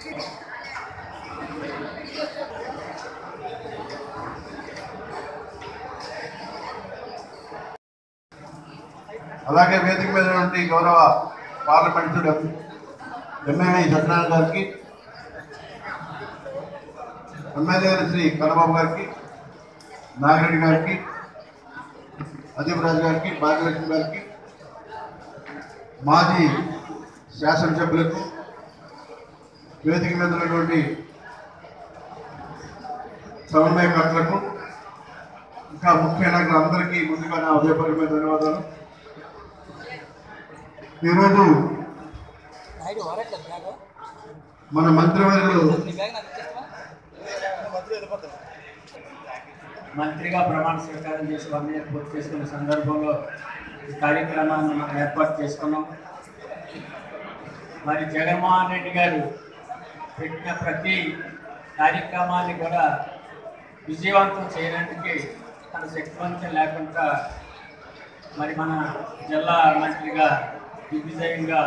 అలాగే వేదిక మీద నుండి గౌరవ పార్లమెంట్ సభ్యుడు ఎమ్మెల్యే సత్యనారాయణ గారికి ఎమ్మెల్యే శ్రీ కన్నబాబు గారికి నాగిరెడ్డి గారికి అదీప్ రాజు గారికి భాగ్యలక్ష్మి గారికి మాజీ శాసనసభ్యులకు వేదిక మీద ఉన్నటువంటి సమన్వయకర్తలకు ఇంకా ముఖ్య నాయకులు అందరికీ ముందుగా నా హృదయపూర్వకమైన ధన్యవాదాలు ఈరోజు మన మంత్రివర్యులు మంత్రిగా ప్రమాణ స్వీకారం చేసి వన్ ఇయర్ పూర్తి చేసుకున్న సందర్భంలో ఈ కార్యక్రమాన్ని మనం ఏర్పాటు చేసుకున్నాం మరి జగన్మోహన్ రెడ్డి గారు పెట్టిన ప్రతి కార్యక్రమాన్ని కూడా విజయవంతం చేయడానికి తన శక్తివంతం లేకుండా మరి మన జిల్లా మంత్రిగా దిగ్విజయంగా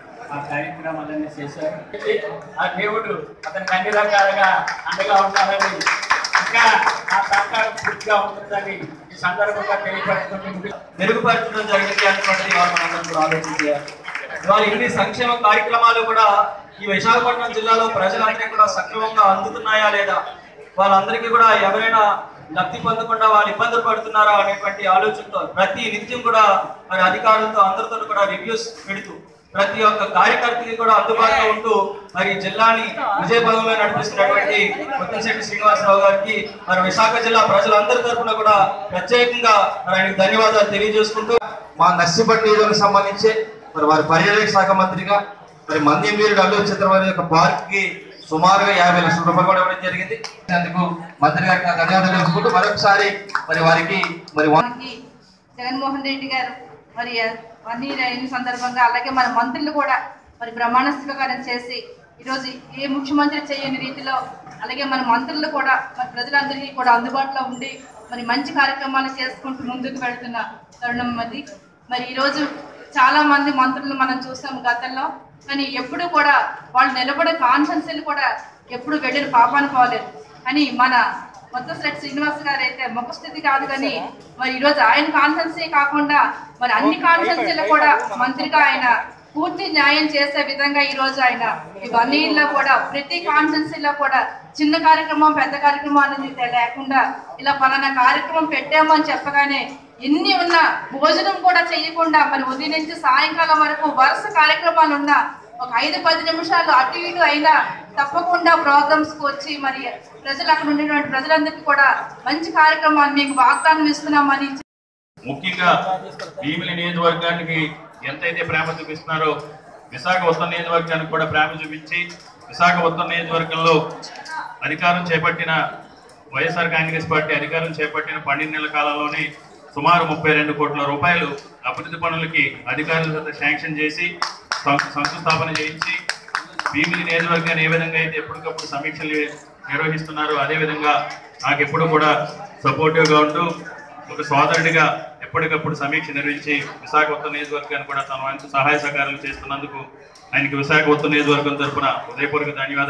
ఆ కార్యక్రమాలన్నీ చేశారు ఆ దేవుడు అతనికి అన్ని రకాలుగా అండగా ఉండాలని ఇంకా ఆ సహకారం పూర్తిగా ఉంటుందని ఈ సందర్భంగా తెలియపరచుకుంటూ మెరుగుపరచడం జరిగింది అనుకోండి ఇవాళ మనందరం కూడా ఆలోచించారు ఇవాళ ఇన్ని సంక్షేమ కార్యక్రమాలు కూడా ఈ విశాఖపట్నం జిల్లాలో ప్రజలందరికీ కూడా సక్రమంగా అందుతున్నాయా లేదా వాళ్ళందరికీ కూడా ఎవరైనా లబ్ధి పొందకుండా వాళ్ళు ఇబ్బందులు పడుతున్నారా అనేటువంటి ఆలోచనతో ప్రతి నిత్యం కూడా మరి అధికారులతో అందరితో కూడా రివ్యూస్ పెడుతూ ప్రతి ఒక్క కార్యకర్తకి కూడా అందుబాటులో ఉంటూ మరి జిల్లాని విజయపదంలో నడిపిస్తున్నటువంటి ముత్తంశెట్టి శ్రీనివాసరావు గారికి మరి విశాఖ జిల్లా ప్రజలందరి తరఫున కూడా ప్రత్యేకంగా మరి ఆయనకు ధన్యవాదాలు తెలియజేసుకుంటూ మా నర్సిపట్ నియోజకవర్గం సంబంధించి మరి వారి పర్యాటక శాఖ మంత్రిగా మరి మంది వీరుడు అల్లు చిత్రవారి యొక్క పార్క్ కి సుమారుగా యాభై లక్షల రూపాయలు కూడా ఇవ్వడం జరిగింది అందుకు మంత్రి గారికి నా ధన్యవాదాలు తెలుపుకుంటూ మరొకసారి మరి వారికి మరి వన్- మనకి జగన్మోహన్ రెడ్డి గారు మరి అన్ని అయిన సందర్భంగా అలాగే మన మంత్రులు కూడా మరి ప్రమాణ స్వీకారం చేసి ఈరోజు ఏ ముఖ్యమంత్రి చేయని రీతిలో అలాగే మన మంత్రులు కూడా మరి ప్రజలందరికీ కూడా అందుబాటులో ఉండి మరి మంచి కార్యక్రమాలు చేసుకుంటూ ముందుకు వెళ్తున్న తరుణం అది మరి ఈరోజు చాలా మంది మంత్రులు మనం చూసాం గతంలో కానీ ఎప్పుడు కూడా వాళ్ళు నిలబడే కాన్ఫరెన్స్లు కూడా ఎప్పుడు వెళ్ళిన పాపాన్ని పోలేదు కానీ మన మొత్తం శ్రీ శ్రీనివాస్ గారు అయితే ముఖస్థితి కాదు కానీ మరి ఈరోజు ఆయన కాన్ఫరెన్సే కాకుండా మరి అన్ని కాన్ఫరెన్సీలు కూడా మంత్రిగా ఆయన పూర్తి న్యాయం చేసే విధంగా ఈ రోజు ఆయన ఇవన్నీలో కూడా ప్రతి కాన్ఫరెన్సీలో కూడా చిన్న కార్యక్రమం పెద్ద కార్యక్రమం అనేది తె- లేకుండా ఇలా పలానా కార్యక్రమం పెట్టామని చెప్పగానే ఎన్ని ఉన్నా భోజనం కూడా చేయకుండా మరి ఉదయం నుంచి సాయంకాలం వరకు వరుస కార్యక్రమాలు ఉన్నా ఒక ఐదు పది నిమిషాలు అటు ఇటు అయినా తప్పకుండా ప్రోగ్రామ్స్ కు వచ్చి మరి ప్రజలు అక్కడ ఉండేటువంటి ప్రజలందరికీ కూడా మంచి కార్యక్రమాలు మీకు వాగ్దానం ఇస్తున్నామని ముఖ్యంగా భీమిలి నియోజకవర్గానికి ఎంతైతే ప్రేమ చూపిస్తున్నారో విశాఖ ఉత్తర నియోజకవర్గానికి కూడా ప్రేమ చూపించి విశాఖ ఉత్తర నియోజకవర్గంలో అధికారం చేపట్టిన వైఎస్ఆర్ కాంగ్రెస్ పార్టీ అధికారం చేపట్టిన పన్నెండు నెలల కాలంలోనే సుమారు ముప్పై రెండు కోట్ల రూపాయలు అభివృద్ధి పనులకి అధికారుల చేత శాంక్షన్ చేసి సం- శంకుస్థాపన చేయించి భీమిలి నియోజకవర్గాన్ని ఏ విధంగా అయితే ఎప్పటికప్పుడు సమీక్షలు నిర్వహిస్తున్నారో అదే విధంగా నాకు ఎప్పుడు కూడా సపోర్టివ్గా ఉంటూ ఒక సోదరుడిగా ఎప్పటికప్పుడు సమీక్ష నిర్వహించి విశాఖ ఉత్తర నియోజకవర్గాన్ని కూడా తన వంతు సహాయ సహకారాలు చేస్తున్నందుకు ఆయనకి విశాఖ ఉత్తర నియోజకవర్గం తరఫున హృదయపూర్వక ధన్యవాదాలు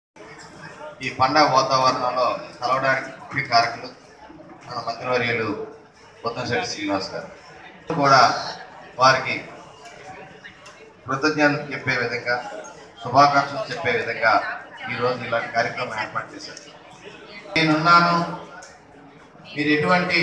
ఈ పండగ వాతావరణంలో కలవడానికి ముఖ్య కారకులు మన మంత్రివర్యులు పొత్తంశెట్టి శ్రీనివాస్ గారు కూడా వారికి కృతజ్ఞతలు చెప్పే విధంగా శుభాకాంక్షలు చెప్పే విధంగా ఈరోజు ఇలాంటి కార్యక్రమం ఏర్పాటు చేశారు నేనున్నాను మీరు ఎటువంటి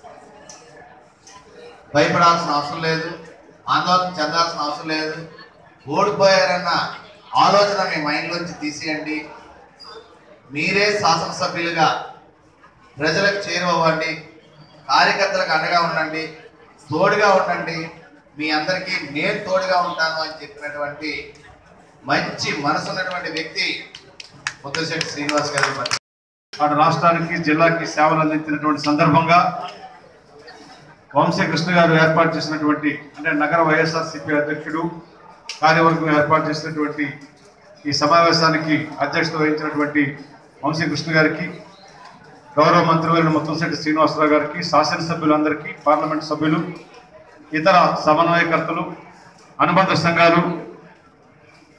భయపడాల్సిన అవసరం లేదు ఆందోళన చెందాల్సిన అవసరం లేదు ఓడిపోయారన్న ఆలోచన మీ మైండ్లోంచి తీసేయండి మీరే శాసనసభ్యులుగా ప్రజలకు చేరువవ్వండి కార్యకర్తలకు అండగా ఉండండి తోడుగా ఉండండి మీ అందరికీ నేను తోడుగా ఉంటాను అని చెప్పినటువంటి మంచి మనసు ఉన్నటువంటి వ్యక్తి ముద్దశెట్టి శ్రీనివాస్ గారు మరి అటు రాష్ట్రానికి జిల్లాకి సేవలు అందించినటువంటి సందర్భంగా వంశీకృష్ణ గారు ఏర్పాటు చేసినటువంటి అంటే నగర వైఎస్ఆర్సీపీ అధ్యక్షుడు కార్యవర్గం ఏర్పాటు చేసినటువంటి ఈ సమావేశానికి అధ్యక్షత వహించినటువంటి వంశీకృష్ణ గారికి గౌరవ మంత్రివర్యులు ముత్తంశెట్టి శ్రీనివాసరావు గారికి శాసనసభ్యులందరికీ పార్లమెంట్ సభ్యులు ఇతర సమన్వయకర్తలు అనుబంధ సంఘాలు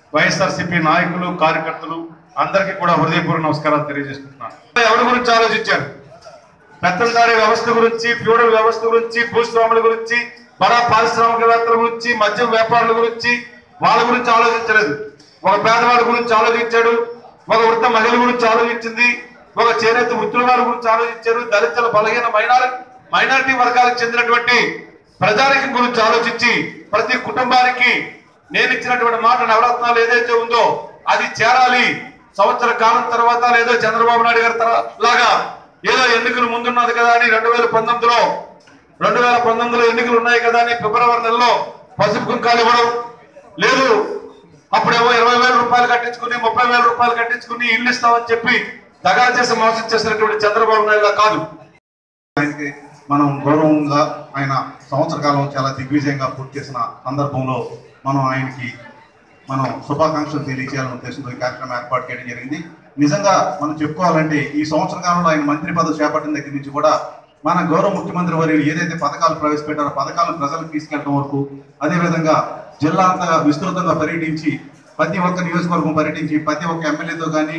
వైఎస్ఆర్సీపీ నాయకులు కార్యకర్తలు అందరికీ కూడా హృదయపూర్వక నమస్కారాలు తెలియజేసుకుంటున్నాను ఎవరి గురించి ఆలోచించారు పెత్తందారి వ్యవస్థ గురించి ఫ్యూడల్ వ్యవస్థ గురించి భూస్వాముల గురించి బడా పారిశ్రామికవేత్తల గురించి మద్యం వ్యాపారుల గురించి వాళ్ళ గురించి ఆలోచించలేదు ఒక పేదవాడి గురించి ఆలోచించాడు ఒక వృద్ధ మహిళ గురించి ఆలోచించింది ఒక చేనేత వృత్తుల వారి గురించి ఆలోచించారు దళితుల బలహీన మైనారి మైనారిటీ వర్గాలకు చెందినటువంటి ప్రజానికం గురించి ఆలోచించి ప్రతి కుటుంబానికి నేను ఇచ్చినటువంటి మాట నవరత్నాలు ఏదైతే ఉందో అది చేరాలి సంవత్సర కాలం తర్వాత లేదో చంద్రబాబు నాయుడు గారి తర- లాగా ఏదో ఎన్నికలు ముందున్నది కదా అని రెండు వేల పంతొమ్మిదిలో రెండు వేల పంతొమ్మిదిలో ఎన్నికలు ఉన్నాయి కదా అని ఫిబ్రవరి నెలలో పసుపు కుంకాలు ఇవ్వడం లేదు అప్పుడేమో ఇరవై వేల రూపాయలు కట్టించుకుని ముప్పై వేల రూపాయలు కట్టించుకుని ఇల్లు ఇస్తామని చెప్పి దగా చేసి మోసం చేసినటువంటి చంద్రబాబు నాయుడు కాదు ఆయనకి మనం గౌరవంగా ఆయన సంవత్సర కాలం చాలా దిగ్విజయంగా పూర్తి చేసిన సందర్భంలో మనం ఆయనకి మనం శుభాకాంక్షలు తెలియజేయాలనే ఉద్దేశంతో ఈ కార్యక్రమం ఏర్పాటు చేయడం జరిగింది నిజంగా మనం చెప్పుకోవాలంటే ఈ సంవత్సర కాలంలో ఆయన మంత్రి పదవి చేపట్టిన దగ్గర నుంచి కూడా మన గౌరవ ముఖ్యమంత్రి వర్యులు ఏదైతే పథకాలు ప్రవేశపెట్టారో పథకాలను ప్రజలకు తీసుకెళ్ళడం వరకు అదేవిధంగా జిల్లా అంతగా విస్తృతంగా పర్యటించి ప్రతి ఒక్క నియోజకవర్గం పర్యటించి ప్రతి ఒక్క ఎమ్మెల్యేతో కానీ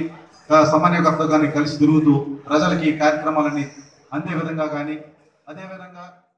సమన్వయకర్తతో కానీ కలిసి తిరుగుతూ ప్రజలకి ఈ కార్యక్రమాలని అందే విధంగా కానీ అదేవిధంగా